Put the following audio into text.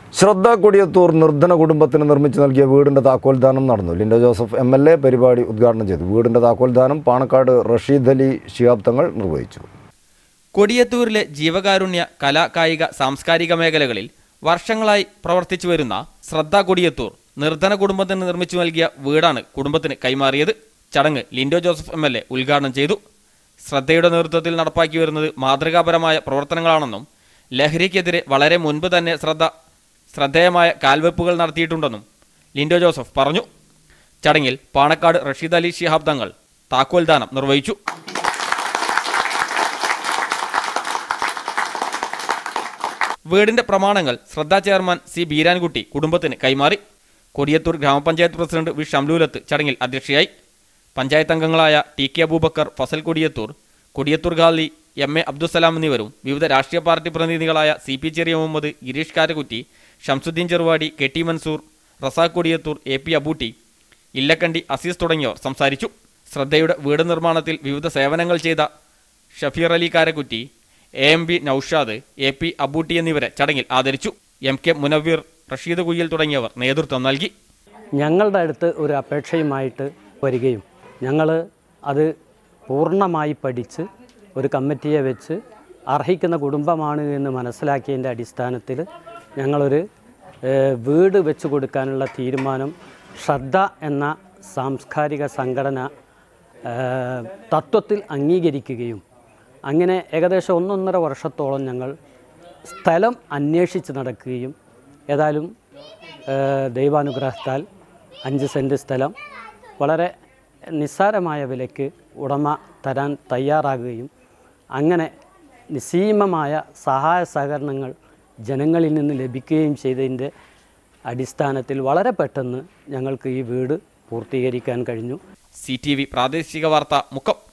ശ്രദ്ധ കൊടിയത്തൂർ നിർധന കുടുംബത്തിന് നിർമ്മിച്ചു നൽകിയ വീടിന്റെ താക്കോൽദാനം നടന്നു Linto Joseph M L A പരിപാടി ഉദ്ഘാടനം ചെയ്തു വീടിന്റെ താക്കോൽദാനം പാണക്കാട് റഷീദ് അലി ശിഹാബ് തങ്ങൾ നിർവഹിച്ചു കൊടിയത്തൂരിലെ ജീവകാരുണ്യ കലാ കായിക സാംസ്കാരിക മേഖലകളിൽ വർഷങ്ങളായി പ്രവർത്തിച്ചു വരുന്ന ശ്രദ്ധ കൊടിയത്തൂർ നിർധന കുടുംബത്തിന് നിർമ്മിച്ചു നൽകിയ വീടാണ് കുടുംബത്തിന് കൈമാറിയത് ചടങ്ങ് Linto Joseph M L A ഉദ്ഘാടനം ചെയ്തു ശ്രദ്ധയുടെ നേതൃത്വത്തിൽ നടപ്പാക്കി വരുന്നത് മാതൃകാപരമായ പ്രവർത്തനങ്ങളാണെന്നും ലഹരിക്കെതിരെ വളരെ മുൻപ് തന്നെ ശ്രദ്ധ ശ്രദ്ധേയമായ കാൽവെപ്പുകൾ നടത്തിയിട്ടുണ്ടെന്നും ലിൻഡോ ജോസഫ് പറഞ്ഞു ചടങ്ങിൽ പാണക്കാട് റഷീദ് അലി ശിഹാബ് തങ്ങൾ താക്കോൽദാനം നിർവഹിച്ചു വീടിന്റെ പ്രമാണങ്ങൾ ശ്രദ്ധാ ചെയർമാൻ സി ബീരാൻകുട്ടി കുടുംബത്തിന് കൈമാറി കൊടിയത്തൂർ ഗ്രാമപഞ്ചായത്ത് പ്രസിഡന്റ് വി ഷംലൂലത്ത് ചടങ്ങിൽ അധ്യക്ഷയായി പഞ്ചായത്ത് അംഗങ്ങളായ T K Abubacker Fazal Kodiyathur Kodiyathur Khali M A Abdussalam എന്നിവരും വിവിധ രാഷ്ട്രീയ പാർട്ടി പ്രതിനിധികളായ C P Cheriya Muhammad Girish Karakutty Shamsuddin Cheruvadi K T Mansoor Razak Kodiyathur A P Abootty Illakkandi Azeez തുടങ്ങിയവർ സംസാരിച്ചു ശ്രദ്ധയുടെ വീട് നിർമ്മാണത്തിൽ വിവിധ സേവനങ്ങൾ ചെയ്ത Shafeer Ali Karakutty A M B Noushad A P Abootty എന്നിവരെ ചടങ്ങിൽ ആദരിച്ചു എം കെ മുനവീർ റഷീദ് കുയ്യൽ തുടങ്ങിയവർ നേതൃത്വം നൽകി ഞങ്ങളുടെ അടുത്ത് ഒരു അപേക്ഷയുമായിട്ട് വരികയും ഞങ്ങൾ അത് പൂർണ്ണമായി പഠിച്ച് ഒരു കമ്മിറ്റിയെ വെച്ച് അർഹിക്കുന്ന കുടുംബമാണ് എന്ന് മനസ്സിലാക്കിയതിൻ്റെ അടിസ്ഥാനത്തിൽ ഞങ്ങളൊരു ഏഹ്, വീട് വെച്ച് കൊടുക്കാനുള്ള തീരുമാനം ശ്രദ്ധ എന്ന സാംസ്കാരിക സംഘടന ഏഹ്, തത്വത്തിൽ അംഗീകരിക്കുകയും അങ്ങനെ ഏകദേശം ഒന്നൊന്നര വർഷത്തോളം ഞങ്ങൾ സ്ഥലം അന്വേഷിച്ച് നടക്കുകയും ഏതായാലും ഏഹ്, ദൈവാനുഗ്രഹത്താൽ അഞ്ച് സെൻറ്റ് സ്ഥലം വളരെ നിസ്സാരമായ വിലയ്ക്ക് ഉടമ തരാൻ തയ്യാറാകുകയും അങ്ങനെ നിസ്സീമമായ സഹായ സഹകരണങ്ങൾ ജനങ്ങളിൽ നിന്ന് ലഭിക്കുകയും ചെയ്തതിൻ്റെ അടിസ്ഥാനത്തിൽ വളരെ പെട്ടെന്ന് ഞങ്ങൾക്ക് ഈ വീട് പൂർത്തീകരിക്കാൻ കഴിഞ്ഞു സി ടി വി പ്രാദേശിക വാർത്ത മുക്കം